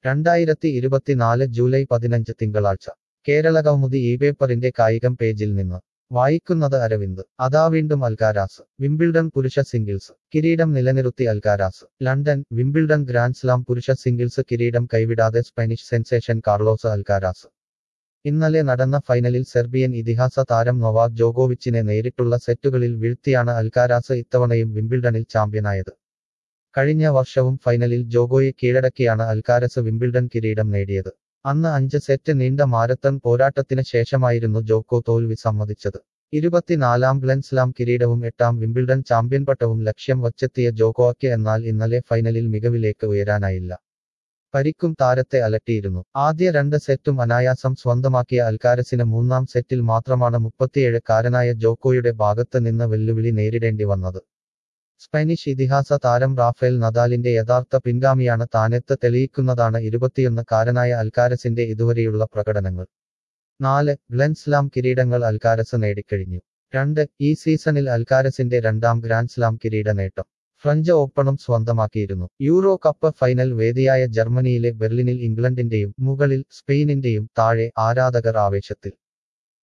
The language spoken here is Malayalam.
രണ്ടായിരത്തി ഇരുപത്തിനാല് ജൂലൈ പതിനഞ്ച് തിങ്കളാഴ്ച കേരള കൗമുദി ഈ പേപ്പറിന്റെ കായികം പേജിൽ നിന്ന് വായിക്കുന്നത് അരവിന്ദ് അതാ വീണ്ടും അൽക്കാരാസ് വിംബിൾഡൺ പുരുഷ സിംഗിൾസ് കിരീടം നിലനിർത്തി Alcaraz London Wimbledon grand slam പുരുഷ സിംഗിൾസ് കിരീടം കൈവിടാതെ സ്പാനിഷ് സെൻസേഷൻ കാർലോസ് അൽക്കാരാസ് ഇന്നലെ നടന്ന ഫൈനലിൽ സെർബിയൻ ഇതിഹാസ താരം നൊവാക് ജോഗോവിച്ചിനെ നേരിട്ടുള്ള സെറ്റുകളിൽ വീഴ്ത്തിയാണ് അൽക്കാരാസ് ഇത്തവണയും വിംബിൾഡണിൽ ചാമ്പ്യനായത് കഴിഞ്ഞ വർഷവും ഫൈനലിൽ ജോഗോയെ കീഴടക്കിയാണ് അൽക്കാരസ് വിംബിൾഡൺ കിരീടം നേടിയത് അന്ന് അഞ്ച് സെറ്റ് നീണ്ട മാരത്തൺ പോരാട്ടത്തിന് ശേഷമായിരുന്നു ജോക്കോ തോൽവി സമ്മതിച്ചത് ഇരുപത്തിനാലാം ഗ്ലൻസ്ലാം കിരീടവും എട്ടാം വിംബിൾഡൺ ചാമ്പ്യൻ പട്ടവും ലക്ഷ്യം വച്ചെത്തിയ ജോക്കോയ്ക്ക് എന്നാൽ ഇന്നലെ ഫൈനലിൽ മികവിലേക്ക് ഉയരാനായില്ല പരിക്കും താരത്തെ അലട്ടിയിരുന്നു ആദ്യ രണ്ട് സെറ്റും അനായാസം സ്വന്തമാക്കിയ അൽക്കാരസിന് മൂന്നാം സെറ്റിൽ മാത്രമാണ് മുപ്പത്തിയേഴ് കാരനായ ജോക്കോയുടെ ഭാഗത്ത് നിന്ന് വെല്ലുവിളി നേരിടേണ്ടി വന്നത് സ്പാനിഷ് ഇതിഹാസ താരം റാഫേൽ നദാലിന്റെ യഥാർത്ഥ പിൻഗാമിയാണ് താനെത്ത് തെളിയിക്കുന്നതാണ് ഇരുപത്തിയൊന്ന് കാരനായ അൽക്കാരസിന്റെ ഇതുവരെയുള്ള പ്രകടനങ്ങൾ നാല് ഗ്ലൻസ്ലാം കിരീടങ്ങൾ അൽക്കാരസ് നേടിക്കഴിഞ്ഞു രണ്ട് ഈ സീസണിൽ അൽക്കാരസിന്റെ രണ്ടാം ഗ്രാൻഡ് സ്ലാം കിരീട നേട്ടം ഫ്രഞ്ച് ഓപ്പണും സ്വന്തമാക്കിയിരുന്നു യൂറോ കപ്പ് ഫൈനൽ വേദിയായ ജർമ്മനിയിലെ ബെർലിനിൽ ഇംഗ്ലണ്ടിന്റെയും മുകളിൽ സ്പെയിനിന്റെയും താഴെ ആരാധകർ ആവേശത്തിൽ